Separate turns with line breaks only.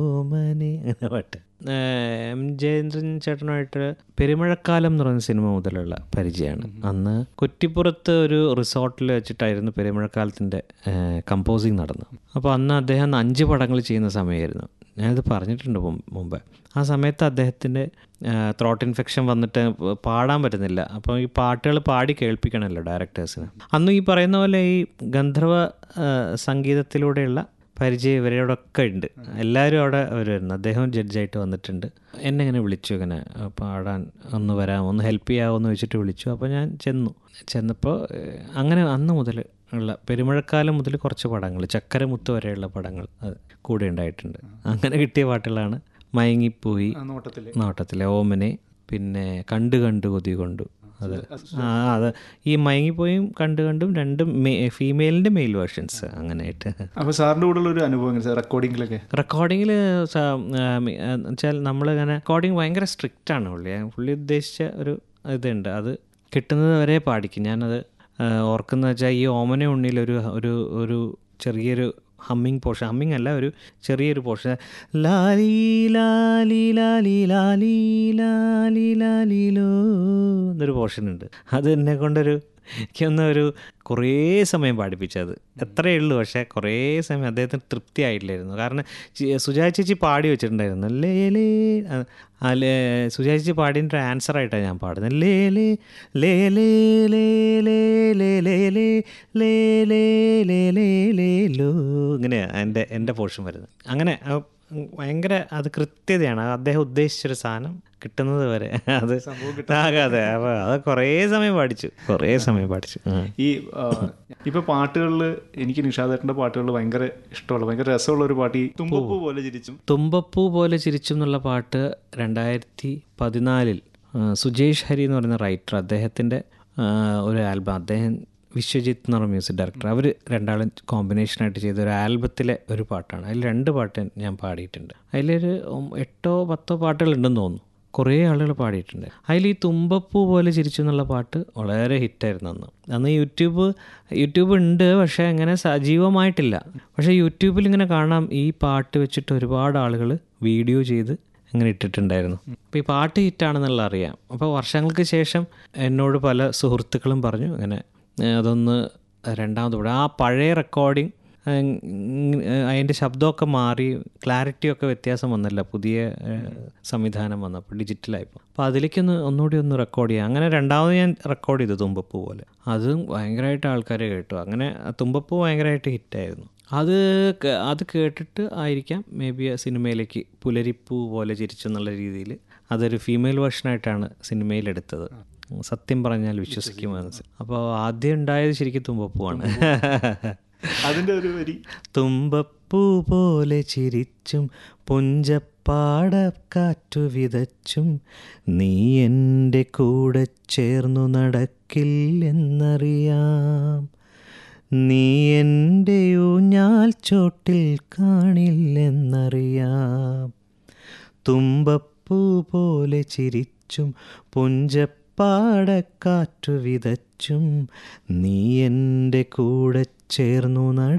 ഓമനെ അങ്ങനെ പാട്ട് ഏഹ് എം ജയേന്ദ്രൻ ചേട്ടനുമായിട്ട് പെരുമഴക്കാലം എന്ന് പറയുന്ന സിനിമ മുതലുള്ള പരിചയമാണ് അന്ന് കുറ്റിപ്പുറത്ത് ഒരു റിസോർട്ടിൽ വെച്ചിട്ടായിരുന്നു പെരുമഴക്കാലത്തിൻ്റെ കമ്പോസിങ് നടന്നത് അപ്പോൾ അന്ന് അദ്ദേഹം അഞ്ച് പടങ്ങൾ ചെയ്യുന്ന സമയമായിരുന്നു ഞാനിത് പറഞ്ഞിട്ടുണ്ട് മുമ്പ് മുമ്പ് ആ സമയത്ത് അദ്ദേഹത്തിൻ്റെ ത്രോട്ട് ഇൻഫെക്ഷൻ വന്നിട്ട് പാടാൻ പറ്റുന്നില്ല അപ്പോൾ ഈ പാട്ടുകൾ പാടി കേൾപ്പിക്കണമല്ലോ ഡയറക്ടേഴ്സിന് അന്ന് ഈ പറയുന്ന പോലെ ഈ ഗന്ധർവ ആ, സംഗീതത്തിലൂടെയുള്ള പരിചയം ഇവരോടൊക്കെ ഉണ്ട് എല്ലാവരും അവിടെ വരുമായിരുന്നു അദ്ദേഹം ജഡ്ജായിട്ട് വന്നിട്ടുണ്ട് എന്നെ ഇങ്ങനെ വിളിച്ചു ഇങ്ങനെ ആ, പാടാൻ ഒന്ന് വരാം ഒന്ന് ഹെൽപ്പ് ചെയ്യാമോ എന്ന് വെച്ചിട്ട് വിളിച്ചു അപ്പോൾ ഞാൻ ചെന്നു ചെന്നപ്പോൾ ഏഹ്, അങ്ങനെ അന്ന് മുതൽ ഉള്ള പെരുമഴക്കാലം മുതൽ കുറച്ച് പടങ്ങൾ ചക്കരമുത്ത് വരെയുള്ള പടങ്ങൾ അത് കൂടെ ഉണ്ടായിട്ടുണ്ട് അങ്ങനെ കിട്ടിയ പാട്ടുകളാണ് മയങ്ങിപ്പോയി
ആ നോട്ടത്തില്
നോട്ടത്തിലെ ഓമനെ പിന്നെ കണ്ടു കണ്ടു കൊതി കൊണ്ടു അത് ആ അത് ഈ മയങ്ങിപ്പോയും കണ്ടു കണ്ടും രണ്ടും ഫീമെയിലിൻ്റെ മെയിൽ വേർഷൻസ് അങ്ങനെയായിട്ട്
അപ്പൊ സാറിന്റെ കൂടെ ഒരു അനുഭവം എങ്ങനെ സാർ റെക്കോർഡിങ്ങിലൊക്കെ
റെക്കോർഡിങ്ങിൽ വെച്ചാൽ നമ്മളിങ്ങനെ റെക്കോർഡിങ് ഭയങ്കര സ്ട്രിക്റ്റ് ആണ് പുള്ളി പുള്ളി ഉദ്ദേശിച്ച ഒരു ഇതുണ്ട് അത് കിട്ടുന്നത് വരെ പാടിക്കും ഞാനത് ആ, ഓർക്കുന്ന വെച്ചാൽ ഈ ഓമന ഉണ്ണിയിൽ ഒരു ഒരു ഒരു ചെറിയൊരു ഹമ്മിങ് പോർഷൻ ഹമ്മിങ് അല്ല ഒരു ചെറിയൊരു പോർഷൻ ലാലി ലാലി ലാലി ലാലി ലാലി ലാലിലോ എന്നൊരു പോർഷൻ ഉണ്ട് അത് എന്നെ കൊണ്ടൊരു എനിക്കൊന്ന് ഒരു കുറേ സമയം പാടിപ്പിച്ചത് എത്രയേ ഉള്ളൂ പക്ഷേ കുറേ സമയം അദ്ദേഹത്തിന് തൃപ്തി ആയിട്ടില്ലായിരുന്നു കാരണം ചി- സുജാ ചേച്ചി പാടി വെച്ചിട്ടുണ്ടായിരുന്നു ലേ ലേ ആ, ആ ലേ സുജാ ചേച്ചി പാടിൻ്റെ ഒരു ആൻസർ ആയിട്ടാണ് ഞാൻ പാടുന്നത് ലേ ലേ ലേ ലേ ലേ ലേ ലേ ലേ ലേ ലേ ലേ ലേ ലേ ലേ ലോ ഇങ്ങനെയാണ് എൻ്റെ എൻ്റെ പോർഷൻ വരുന്നത് അങ്ങനെ ആ, ഭയങ്കര അത് കൃത്യതയാണ് അത് അദ്ദേഹം ഉദ്ദേശിച്ചൊരു സാധനം കിട്ടുന്നത് വരെ അത് അതെ അതെ അപ്പോൾ അത് കുറേ സമയം പഠിച്ചു കുറേ സമയം പഠിച്ചു ആ.
ഈ ആ, ഇപ്പൊ പാട്ടുകളിൽ എനിക്ക് നിഷാദേട്ടന്റെ പാട്ടുകൾ ഭയങ്കര ഇഷ്ടമുള്ള ഭയങ്കര രസമുള്ള ഒരു പാട്ട് ഈ തുമ്പപ്പൂ പോലെ ചിരിച്ചും
തുമ്പപ്പൂ പോലെ ചിരിച്ചും എന്നുള്ള പാട്ട് രണ്ടായിരത്തി പതിനാലിൽ സുജേഷ് ഹരി എന്ന് പറയുന്ന റൈറ്റർ അദ്ദേഹത്തിൻ്റെ ഒരു ആൽബം അദ്ദേഹം വിശ്വജിത്ത് എന്ന് പറഞ്ഞ മ്യൂസിക് ഡയറക്ടർ അവർ രണ്ടാളും കോമ്പിനേഷനായിട്ട് ചെയ്ത ഒരു ആൽബത്തിലെ ഒരു പാട്ടാണ് അതിൽ രണ്ട് പാട്ട് ഞാൻ പാടിയിട്ടുണ്ട് അതിലൊരു ഉം, എട്ടോ പത്തോ പാട്ടുകളുണ്ടെന്ന് തോന്നുന്നു കുറേ ആളുകൾ പാടിയിട്ടുണ്ട് അതിൽ ഈ തുമ്പപ്പൂ പോലെ ചിരിച്ചു എന്നുള്ള പാട്ട് വളരെ ഹിറ്റായിരുന്നു അന്ന് അന്ന് യൂട്യൂബ് യൂട്യൂബ് ഉണ്ട് പക്ഷേ അങ്ങനെ സജീവമായിട്ടില്ല പക്ഷേ യൂട്യൂബിൽ ഇങ്ങനെ കാണാം ഈ പാട്ട് വെച്ചിട്ട് ഒരുപാട് ആളുകൾ വീഡിയോ ചെയ്ത് അങ്ങനെ ഇട്ടിട്ടുണ്ടായിരുന്നു അപ്പോൾ ഈ പാട്ട് ഹിറ്റാണെന്നുള്ള അറിയാം അപ്പോൾ വർഷങ്ങൾക്ക് ശേഷം എന്നോട് പല സുഹൃത്തുക്കളും പറഞ്ഞു ഇങ്ങനെ ഏഹ് അതൊന്ന് രണ്ടാമത് ഇവിടെ ആ പഴയ റെക്കോർഡിങ് അതിൻ്റെ ശബ്ദമൊക്കെ മാറി ക്ലാരിറ്റിയൊക്കെ വ്യത്യാസം വന്നല്ല പുതിയ ഏഹ്, സംവിധാനം വന്നപ്പോൾ ഡിജിറ്റലായപ്പോൾ അപ്പോൾ അതിലേക്കൊന്ന് ഒന്നുകൂടി ഒന്ന് റെക്കോർഡ് ചെയ്യാം അങ്ങനെ രണ്ടാമത് ഞാൻ റെക്കോർഡ് ചെയ്തു തുമ്പപ്പൂ പോലെ അതും ഭയങ്കരമായിട്ട് ആൾക്കാർ കേട്ടു അങ്ങനെ തുമ്പപ്പൂ ഭയങ്കരമായിട്ട് ഹിറ്റായിരുന്നു അത് കേ- അത് കേട്ടിട്ട് ആയിരിക്കാം മേ ബി സിനിമയിലേക്ക് പുലരിപ്പൂ പോലെ ചിരിച്ചു എന്നുള്ള രീതിയിൽ അതൊരു ഫീമെയിൽ വേർഷനായിട്ടാണ് സിനിമയിലെടുത്തത് സത്യം പറഞ്ഞാൽ വിശ്വസിക്കും മനസ്സിൽ അപ്പോൾ ആദ്യം ഉണ്ടായത് ശരിക്കും തുമ്പപ്പൂവാണ്
അതിന്റെ ഒരു വരി
തുമ്പപ്പൂ പോലെ ചിരിച്ചും പുഞ്ചപ്പാടക്കാറ്റു വിതച്ചും നീ എൻ്റെ കൂടെ ചേർന്നു നടക്കില്ലെന്നറിയാം നീ എൻ്റെ ഊഞ്ഞാൽ ചോട്ടിൽ കാണില്ലെന്നറിയാം തുമ്പപ്പൂ പോലെ ചിരിച്ചും പുഞ്ചപ്പാടക്കാറ്റു വിതച്ചും നീ എൻ്റെ കൂടെ ചേർന്നു നട